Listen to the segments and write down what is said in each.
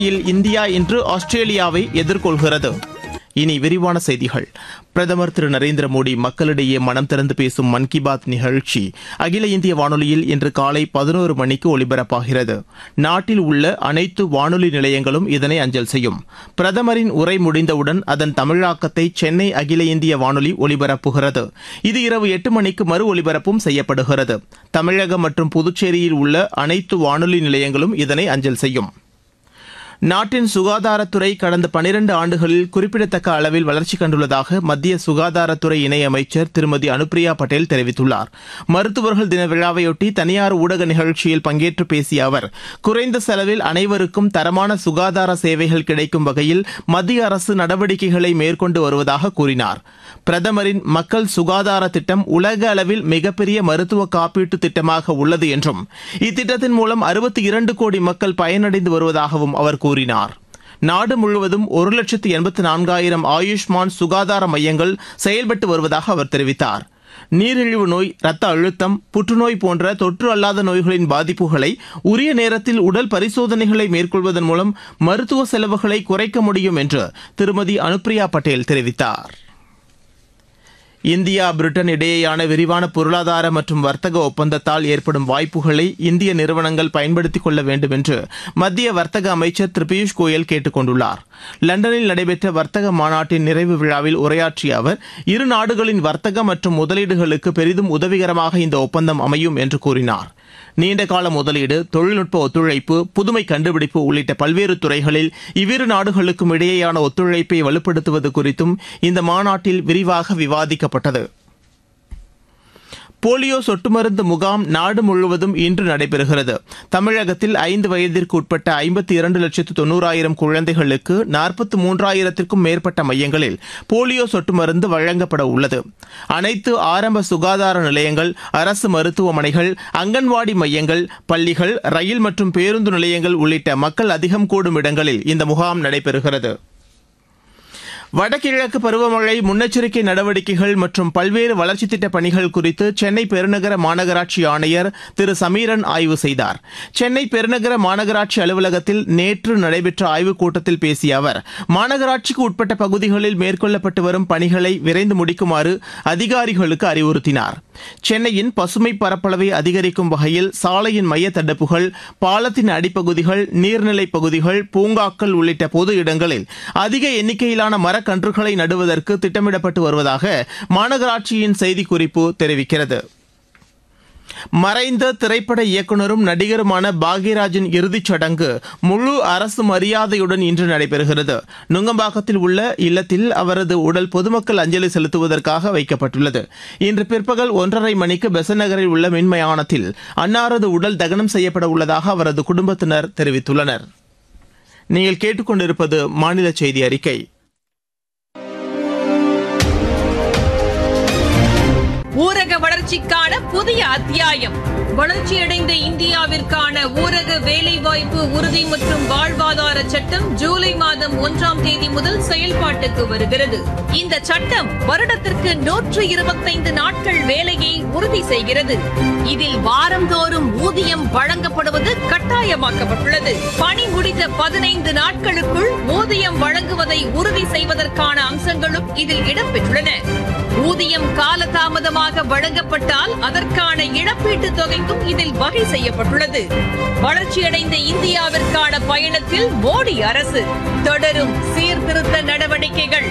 இல் India இன்று ஆஸ்திரேலியாவை எதிர்கொள்கிறது இனி விரிவான செய்திகள் பிரதமர் திரு நரேந்திர மோடி மக்களிடையே மனம் திறந்து பேசும் மன் கி பாத் நிகழ்ச்சி அகில இந்திய வானொலியில் இன்று காலை பதினோரு மணிக்கு ஒலிபரப்பாகிறது நாட்டில் உள்ள அனைத்து வானொலி நிலையங்களும் இதனை அஞ்சல் செய்யும் பிரதமரின் உரை முடிந்தவுடன் அதன் தமிழாக்கத்தை சென்னை அகில இந்திய வானொலி ஒலிபரப்புகிறது இது இரவு எட்டு மணிக்கு மறு ஒலிபரப்பும் செய்யப்படுகிறது தமிழகம் மற்றும் புதுச்சேரியில் உள்ள அனைத்து வானொலி நிலையங்களும் இதனை அஞ்சல் செய்யும் நாட்டின் சுகாதாரத்துறை கடந்த பனிரண்டு ஆண்டுகளில் குறிப்பிடத்தக்க அளவில் வளர்ச்சி கண்டுள்ளதாக மத்திய சுகாதாரத்துறை இணையமைச்சர் திருமதி அனுப்பிரியா பட்டேல் தெரிவித்துள்ளார் மருத்துவர்கள் தின விழாவையொட்டி தனியார் ஊடக நிகழ்ச்சியில் பங்கேற்று பேசிய அவர் குறைந்த செலவில் அனைவருக்கும் தரமான சுகாதார சேவைகள் கிடைக்கும் வகையில் மத்திய அரசு நடவடிக்கைகளை மேற்கொண்டு வருவதாக கூறினார் பிரதமரின் மக்கள் சுகாதார திட்டம் உலக அளவில் மிகப்பெரிய மருத்துவ காப்பீட்டு திட்டமாக உள்ளது என்றும் இத்திட்டத்தின் மூலம் அறுபத்தி இரண்டு கோடி மக்கள் பயனடைந்து வருவதாகவும் அவர் கூறினார் நாடு முழுவதும் ஒரு லட்சத்து எண்பத்து நான்காயிரம் ஆயுஷ்மான் சுகாதார மையங்கள் செயல்பட்டு வருவதாக அவர் தெரிவித்தார் நீரிழிவு நோய் இரத்த அழுத்தம் புற்றுநோய் போன்ற தொற்று அல்லாத நோய்களின் பாதிப்புகளை உரிய நேரத்தில் உடல் பரிசோதனைகளை மேற்கொள்வதன் மூலம் மருத்துவ செலவுகளை குறைக்க முடியும் என்று திருமதி அனுப்பிரியா பட்டேல் தெரிவித்தார் இந்தியா பிரிட்டன் இடையேயான விரிவான பொருளாதார மற்றும் வர்த்தக ஒப்பந்தத்தால் ஏற்படும் வாய்ப்புகளை இந்திய நிறுவனங்கள் பயன்படுத்திக் கொள்ள வேண்டும் என்று மத்திய வர்த்தக அமைச்சர் திரு பியூஷ் கோயல் கேட்டுக் கொண்டுள்ளார் லண்டனில் நடைபெற்ற வர்த்தக மாநாட்டின் நிறைவு விழாவில் உரையாற்றிய அவர் இரு நாடுகளின் வர்த்தக மற்றும் முதலீடுகளுக்கு பெரிதும் உதவிகரமாக இந்த ஒப்பந்தம் அமையும் என்று கூறினார் நீண்டகால முதலீடு தொழில்நுட்ப ஒத்துழைப்பு புதுமை கண்டுபிடிப்பு உள்ளிட்ட பல்வேறு துறைகளில் இவ்விரு நாடுகளுக்கும் இடையேயான ஒத்துழைப்பை வலுப்படுத்துவது குறித்தும் இந்த மாநாட்டில் விரிவாக விவாதிக்கப்பட்டது போலியோ சொட்டு மருந்து முகாம் நாடு முழுவதும் இன்று நடைபெறுகிறது தமிழகத்தில் ஐந்து வயதிற்கு உட்பட்ட ஐம்பத்தி இரண்டு லட்சத்து தொண்ணூறாயிரம் குழந்தைகளுக்கு நாற்பத்தி மூன்றாயிரத்திற்கும் மேற்பட்ட மையங்களில் போலியோ சொட்டு மருந்து வழங்கப்பட உள்ளது அனைத்து ஆரம்ப சுகாதார நிலையங்கள் அரசு மருத்துவமனைகள் அங்கன்வாடி மையங்கள் பள்ளிகள் ரயில் மற்றும் பேருந்து நிலையங்கள் உள்ளிட்ட மக்கள் அதிகம் கூடும் இடங்களில் இந்த முகாம் நடைபெறுகிறது வடகிழக்கு பருவமழை முன்னெச்சரிக்கை நடவடிக்கைகள் மற்றும் பல்வேறு வளர்ச்சித் திட்டப் பணிகள் குறித்து சென்னை பெருநகர மாநகராட்சி ஆணையர் திரு சமீரன் ஆய்வு செய்தார் சென்னை பெருநகர மாநகராட்சி அலுவலகத்தில் நேற்று நடைபெற்ற ஆய்வுக் கூட்டத்தில் பேசிய அவர் மாநகராட்சிக்கு உட்பட்ட பகுதிகளில் மேற்கொள்ளப்பட்டு வரும் பணிகளை விரைந்து முடிக்குமாறு அதிகாரிகளுக்கு அறிவுறுத்தினார் சென்னையின் பசுமை பரப்பளவை அதிகரிக்கும் வகையில் சாலையின் மைய தடுப்புகள் பாலத்தின் அடிப்பகுதிகள் நீர்நிலைப் பகுதிகள் பூங்காக்கள் உள்ளிட்ட பொது இடங்களில் அதிக எண்ணிக்கையிலான மரக்கன்றுகளை நடுவதற்கு திட்டமிடப்பட்டு வருவதாக மாநகராட்சியின் செய்திக்குறிப்பு தெரிவிக்கிறது மறைந்த திரைப்பட இயக்குனரும் நடிகருமான பாக்யராஜின் இறுதிச் சடங்கு முழு அரசு மரியாதையுடன் இன்று நடைபெறுகிறது நுங்கம்பாக்கத்தில் உள்ள இல்லத்தில் அவரது உடல் பொதுமக்கள் அஞ்சலி செலுத்துவதற்காக வைக்கப்பட்டுள்ளது இன்று பிற்பகல் ஒன்றரை மணிக்கு பெசன் நகரில் உள்ள மின்மயானத்தில் அன்னாரது உடல் தகனம் செய்யப்பட உள்ளதாக அவரது குடும்பத்தினர் தெரிவித்துள்ளனர் நீங்கள் கேட்டுக்கொண்டிருப்பது மாநில செய்தி அறிக்கை ஊரக வளர்ச்சிக்கான புதிய அத்தியாயம் வளர்ச்சியடைந்த இந்தியாவிற்கான ஊரக வேலைவாய்ப்பு உறுதி மற்றும் வாழ்வாதார சட்டம் ஜூலை மாதம் ஒன்றாம் தேதி முதல் செயல்பாட்டுக்கு வருகிறது இந்த சட்டம் வருடத்திற்கு நூற்று இருபத்தைந்து நாட்கள் வேலையை உறுதி செய்கிறது இதில் வாரந்தோறும் ஊதியம் வழங்கப்படுவது கட்டாயமாக்கப்பட்டுள்ளது பணி முடிந்த பதினைந்து நாட்களுக்குள் ஊதியம் வழங்குவதை உறுதி செய்வதற்கான அம்சங்களும் இதில் இடம்பெற்றுள்ளன ஊதியம் காலதாமதமாக வழங்கப்பட்டால் அதற்கான இழப்பீட்டுத் தொகைக்கும் இதில் வகை செய்யப்பட்டுள்ளது வளர்ச்சியடைந்த இந்தியாவிற்கான பயணத்தில் மோடி அரசு தொடரும் சீர்திருத்த நடவடிக்கைகள்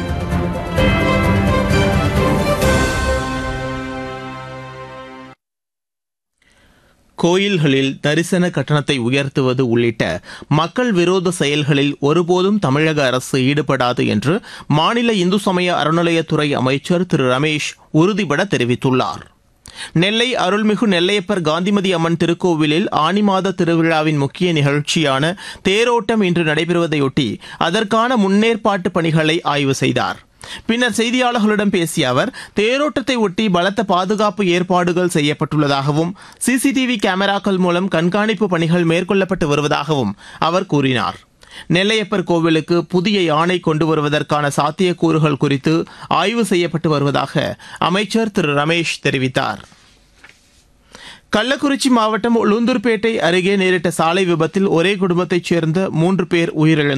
கோயில்களில் தரிசன கட்டணத்தை உயர்த்துவது உள்ளிட்ட மக்கள் விரோத செயல்களில் ஒருபோதும் தமிழக அரசு ஈடுபடாது என்று மாநில இந்து சமய அறநிலையத்துறை அமைச்சர் திரு ரமேஷ் உறுதிபட தெரிவித்துள்ளார் நெல்லை அருள்மிகு நெல்லையப்பர் காந்திமதி அம்மன் திருக்கோவிலில் ஆனி மாத திருவிழாவின் முக்கிய நிகழ்ச்சியான தேரோட்டம் இன்று நடைபெறுவதையொட்டி அதற்கான முன்னேற்பாட்டு பணிகளை ஆய்வு செய்தார் பின்னர் செய்தியாளர்களிடம் பேசிய அவர் தேரோட்டத்தை ஒட்டி பலத்த பாதுகாப்பு ஏற்பாடுகள் செய்யப்பட்டுள்ளதாகவும் சிசிடிவி கேமராக்கள் மூலம் கண்காணிப்பு பணிகள் மேற்கொள்ளப்பட்டு வருவதாகவும் அவர் கூறினார் நெல்லையப்பர் கோவிலுக்கு புதிய யானை கொண்டு வருவதற்கான சாத்தியக்கூறுகள் குறித்து ஆய்வு செய்யப்பட்டு வருவதாக அமைச்சர் திரு ரமேஷ் தெரிவித்தார் கள்ளக்குறிச்சி மாவட்டம் உளுந்தூர்பேட்டை அருகே நேரிட்ட சாலை விபத்தில் ஒரே குடும்பத்தைச் சேர்ந்த மூன்று பேர் உயிரிழந்தனர்